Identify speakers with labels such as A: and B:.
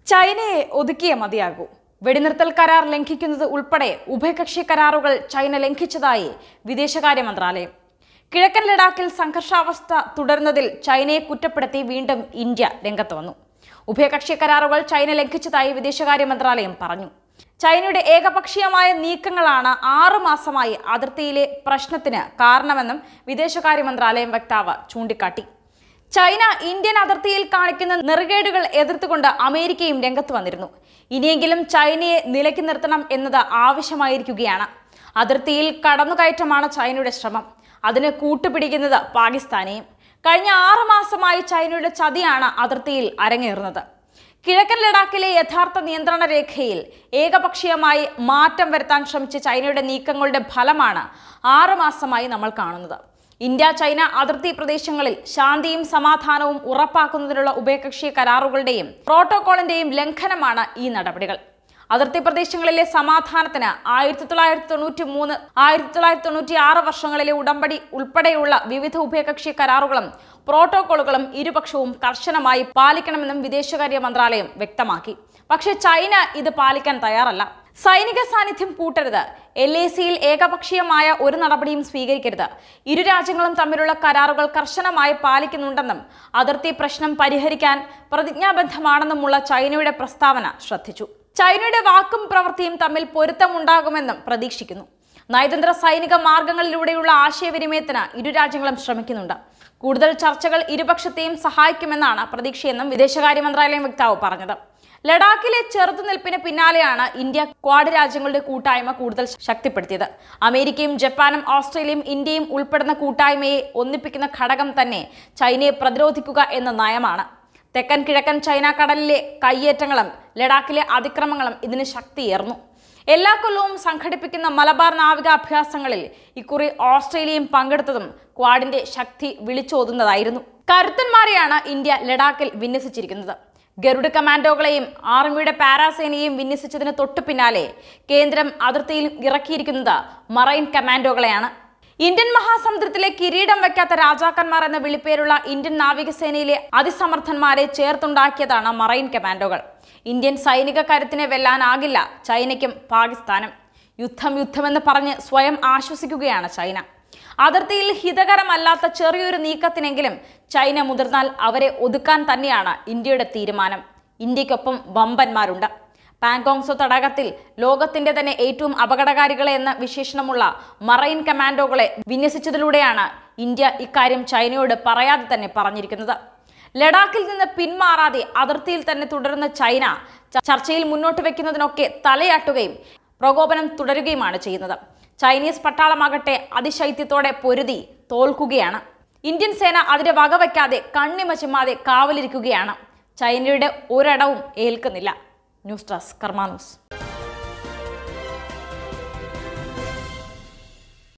A: ചൈനയെ ഒതുക്കിയേ മതിയാകൂ വെടിനിർത്തൽ കരാർ ലംഘിക്കുന്നത് ഉൾപ്പെടെ ഉഭയകക്ഷി കരാറുകൾ ചൈന ലംഘിച്ചതായി വിദേശകാര്യ മന്ത്രാലയം കിഴക്കൻ ലഡാക്കിൽ സംഘർഷാവസ്ഥ തുടരുന്നതിൽ ചൈനയെ കുറ്റപ്പെടുത്തി വീണ്ടും ഇന്ത്യ രംഗത്ത് വന്നു ഉഭയകക്ഷി കരാറുകൾ ചൈന ലംഘിച്ചതായി വിദേശകാര്യ മന്ത്രാലയം പറഞ്ഞു ചൈനയുടെ ഏകപക്ഷീയമായ നീക്കങ്ങളാണ് ആറു മാസമായി അതിർത്തിയിലെ പ്രശ്നത്തിന് കാരണമെന്നും വിദേശകാര്യ മന്ത്രാലയം വക്താവ് ചൂണ്ടിക്കാട്ടി ചൈന ഇന്ത്യൻ അതിർത്തിയിൽ കാണിക്കുന്ന നെറുകേടുകൾ എതിർത്തുകൊണ്ട് അമേരിക്കയും രംഗത്ത് വന്നിരുന്നു ഇനിയെങ്കിലും ചൈനയെ നിലയ്ക്ക് നിർത്തണം എന്നത് ആവശ്യമായിരിക്കുകയാണ് അതിർത്തിയിൽ കടന്നുകയറ്റമാണ് ചൈനയുടെ ശ്രമം അതിന് കൂട്ടുപിടിക്കുന്നത് പാകിസ്ഥാനെയും കഴിഞ്ഞ ആറു മാസമായി ചൈനയുടെ ചതിയാണ് അതിർത്തിയിൽ അരങ്ങേറുന്നത് കിഴക്കൻ ലഡാക്കിലെ യഥാർത്ഥ നിയന്ത്രണ രേഖയിൽ ഏകപക്ഷീയമായി മാറ്റം വരുത്താൻ ശ്രമിച്ച ചൈനയുടെ നീക്കങ്ങളുടെ ഫലമാണ് ആറു മാസമായി നമ്മൾ കാണുന്നത് ഇന്ത്യ ചൈന അതിർത്തി പ്രദേശങ്ങളിൽ ശാന്തിയും സമാധാനവും ഉറപ്പാക്കുന്നതിനുള്ള ഉഭയകക്ഷി കരാറുകളുടെയും പ്രോട്ടോകോളിന്റെയും ലംഘനമാണ് ഈ നടപടികൾ അതിർത്തി പ്രദേശങ്ങളിലെ സമാധാനത്തിന് ആയിരത്തി തൊള്ളായിരത്തി തൊണ്ണൂറ്റി മൂന്ന് ആയിരത്തി തൊള്ളായിരത്തി തൊണ്ണൂറ്റി ആറ് വർഷങ്ങളിലെ ഉടമ്പടി ഉൾപ്പെടെയുള്ള വിവിധ ഉഭയകക്ഷി കരാറുകളും പ്രോട്ടോകോളുകളും ഇരുപക്ഷവും കർശനമായി പാലിക്കണമെന്നും വിദേശകാര്യ മന്ത്രാലയം വ്യക്തമാക്കി പക്ഷേ ചൈന ഇത് പാലിക്കാൻ തയ്യാറല്ല സൈനിക സാന്നിധ്യം കൂട്ടരുത് എൽ എ സിയിൽ ഏകപക്ഷീയമായ ഒരു നടപടിയും സ്വീകരിക്കരുത് ഇരു രാജ്യങ്ങളും തമ്മിലുള്ള കരാറുകൾ കർശനമായി പാലിക്കുന്നുണ്ടെന്നും അതിർത്തി പ്രശ്നം പരിഹരിക്കാൻ പ്രതിജ്ഞാബദ്ധമാണെന്നുമുള്ള ചൈനയുടെ പ്രസ്താവന ശ്രദ്ധിച്ചു ചൈനയുടെ വാക്കും പ്രവൃത്തിയും തമ്മിൽ പൊരുത്തമുണ്ടാകുമെന്നും പ്രതീക്ഷിക്കുന്നു നയതന്ത്ര സൈനിക മാർഗങ്ങളിലൂടെയുള്ള ആശയവിനിമയത്തിന് ഇരു രാജ്യങ്ങളും ശ്രമിക്കുന്നുണ്ട് കൂടുതൽ ചർച്ചകൾ ഇരുപക്ഷത്തെയും സഹായിക്കുമെന്നാണ് പ്രതീക്ഷയെന്നും വിദേശകാര്യ മന്ത്രാലയം വക്താവ് പറഞ്ഞത് ലഡാക്കിലെ ചെറുത്തുനിൽപ്പിന് പിന്നാലെയാണ് ഇന്ത്യ ക്വാഡ് രാജ്യങ്ങളുടെ കൂട്ടായ്മ കൂടുതൽ ശക്തിപ്പെടുത്തിയത് അമേരിക്കയും ജപ്പാനും ഓസ്ട്രേലിയയും ഇന്ത്യയും ഉൾപ്പെടുന്ന കൂട്ടായ്മയെ ഒന്നിപ്പിക്കുന്ന ഘടകം തന്നെ ചൈനയെ പ്രതിരോധിക്കുക എന്ന നയമാണ് തെക്കൻ കിഴക്കൻ ചൈന കടലിലെ കയ്യേറ്റങ്ങളും ലഡാക്കിലെ അതിക്രമങ്ങളും ഇതിന് ശക്തിയേർന്നു എല്ലാ കൊല്ലവും സംഘടിപ്പിക്കുന്ന മലബാർ നാവികാഭ്യാസങ്ങളിൽ ഇക്കുറി ഓസ്ട്രേലിയയും പങ്കെടുത്തതും ക്വാഡിന്റെ ശക്തി വിളിച്ചോതുന്നതായിരുന്നു കരുത്തന്മാരെയാണ് ഇന്ത്യ ലഡാക്കിൽ വിന്യസിച്ചിരിക്കുന്നത് ഗരുഡ് കമാൻഡോകളെയും ആർമിയുടെ പാരാസേനയെയും വിന്യസിച്ചതിന് തൊട്ടു പിന്നാലെ കേന്ദ്രം അതിർത്തിയിൽ ഇറക്കിയിരിക്കുന്നത് മറൈൻ കമാൻഡോകളെയാണ് ഇന്ത്യൻ മഹാസമുദ്രത്തിലെ കിരീടം വയ്ക്കാത്ത രാജാക്കന്മാർ എന്ന വിളിപ്പേരുള്ള ഇന്ത്യൻ നാവികസേനയിലെ അതിസമർത്ഥന്മാരെ ചേർത്തുണ്ടാക്കിയതാണ് മറൈൻ കമാൻഡോകൾ ഇന്ത്യൻ സൈനിക കരുത്തിനെ വെല്ലാനാകില്ല ചൈനയ്ക്കും പാകിസ്ഥാനും യുദ്ധം യുദ്ധമെന്ന് പറഞ്ഞ് സ്വയം ആശ്വസിക്കുകയാണ് ചൈന അതിർത്തിയിൽ ഹിതകരമല്ലാത്ത ചെറിയൊരു നീക്കത്തിനെങ്കിലും ചൈന മുതിർന്നാൽ അവരെ ഒതുക്കാൻ തന്നെയാണ് ഇന്ത്യയുടെ തീരുമാനം ഇന്ത്യക്കൊപ്പം വമ്പന്മാരുണ്ട് പാങ്കോങ്സോ തടാകത്തിൽ ലോകത്തിന്റെ തന്നെ ഏറ്റവും അപകടകാരികളെ എന്ന വിശേഷണമുള്ള മറൈൻ കമാൻഡോകളെ വിന്യസിച്ചതിലൂടെയാണ് ഇന്ത്യ ഇക്കാര്യം ചൈനയോട് പറയാതെ തന്നെ പറഞ്ഞിരിക്കുന്നത് ലഡാക്കിൽ നിന്ന് പിന്മാറാതെ അതിർത്തിയിൽ തന്നെ തുടരുന്ന ചൈന ച- ചർച്ചയിൽ മുന്നോട്ട് വെക്കുന്നതിനൊക്കെ തലയാട്ടുകയും പ്രകോപനം തുടരുകയുമാണ് ചെയ്യുന്നത് ചൈനീസ് പട്ടാളമാകട്ടെ അതിശൈത്യത്തോടെ പൊരുതി തോൽക്കുകയാണ് ഇന്ത്യൻ സേന അതിനെ വകവയ്ക്കാതെ കണ്ണിമ ചിമ്മാതെ കാവലിരിക്കുകയാണ് ചൈനയുടെ ഒരിടവും ഏൽക്കുന്നില്ല ന്യൂസ് ഡെസ്ക് കർമാനൂസ്